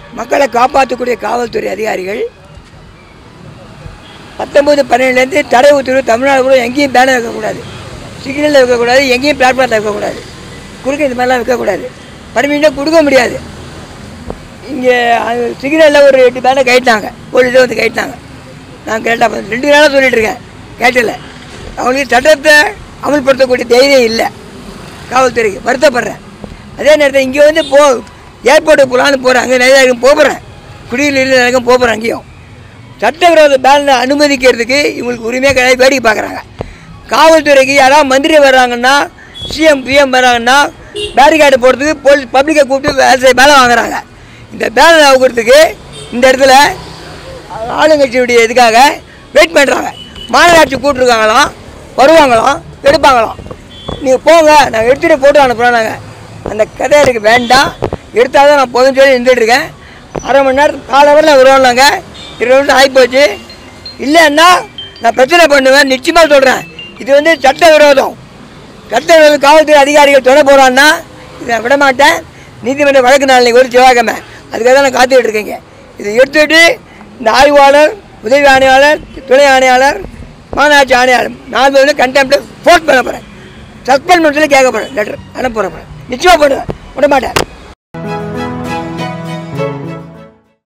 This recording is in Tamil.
மக்களை காப்பாற்றக்கூடிய காவல்துறை அதிகாரிகள் பத்தொம்பது பன்னெண்டுலேருந்து தடை உத்தரவு தமிழ்நாடு கூட எங்கேயும் பேனர் வைக்கக்கூடாது சிக்னலில் வைக்கக்கூடாது எங்கேயும் பிளாட்ஃபார்மில் வைக்கக்கூடாது குறுக்க இந்த மாதிரிலாம் வைக்கக்கூடாது பர்மிஷனாக கொடுக்க முடியாது இங்கே சிக்னலில் ஒரு எட்டு பேனர் கைட்டாங்க போலீஸே வந்து கைட்டாங்க நான் கேட்டால் ரெண்டு நாளாக சொல்லிட்டு இருக்கேன் கேட்டல அவங்களுக்கு சட்டத்தை அமல்படுத்தக்கூடிய தைரியம் இல்லை காவல்துறைக்கு வருத்தப்படுறேன் அதே நேரத்தில் இங்கே வந்து போ ஏர்போர்ட்டுக்கு போகலான்னு போகிறேன் அங்கே நிறைய இருக்கும் போகிறேன் குடியில் நிறைய போகிறேன் அங்கேயும் சட்டவிரோத பேனை அனுமதிக்கிறதுக்கு இவங்களுக்கு உரிமையே கிடையாது வேடிக்கை பார்க்குறாங்க காவல்துறைக்கு யாராவது மந்திரி வர்றாங்கன்னா சிஎம் பிஎம் வர்றாங்கன்னா பேரிகார்டு போடுறதுக்கு போலீஸ் பப்ளிக்கை கூப்பிட்டு வேலை வேலை வாங்குறாங்க இந்த பேனர் அவுக்கிறதுக்கு இந்த இடத்துல ஆளுங்கட்சியுடைய இதுக்காக வெயிட் பண்ணுறாங்க மாநகராட்சி கூப்பிட்ருக்காங்களாம் வருவாங்களாம் எடுப்பாங்களாம் நீங்கள் போங்க நாங்கள் எடுத்துகிட்டு போட்டு அனுப்புகிறோம் நாங்கள் அந்த கதை எனக்கு வேண்டாம் எடுத்தால் தான் நான் போதும்னு சொல்லி இருந்துட்டு இருக்கேன் அரை மணி நேரம் கால் ஹவரில் வருவோம் நாங்கள் இருபது நிமிஷம் ஆகிப்போச்சு இல்லைன்னா நான் பிரச்சனை பண்ணுவேன் நிச்சயமாக சொல்கிறேன் இது வந்து சட்ட விரோதம் சட்ட விரோதம் காவல்துறை அதிகாரிகள் தொட போகிறான்னா இதை நான் விட மாட்டேன் நீதிமன்ற வழக்கு நாளைக்கு ஒரு செவ்வாய்க்கிழமை அதுக்காக தான் நான் காத்துக்கிட்டு இருக்கேங்க இதை எடுத்துட்டு இந்த ஆய்வாளர் உதவி ஆணையாளர் துணை ஆணையாளர் மாநகராட்சி ஆணையாளர் நாலு பேர் வந்து கண்டெம்ட் ஃபோர்ஸ் பண்ண போகிறேன் சஸ்பெண்ட் பண்ண சொல்லி கேட்க போகிறேன் லெட்டர் அனுப்ப போகிறேன் நிச்சயமாக பண்ணுவேன் விட மாட்டேன்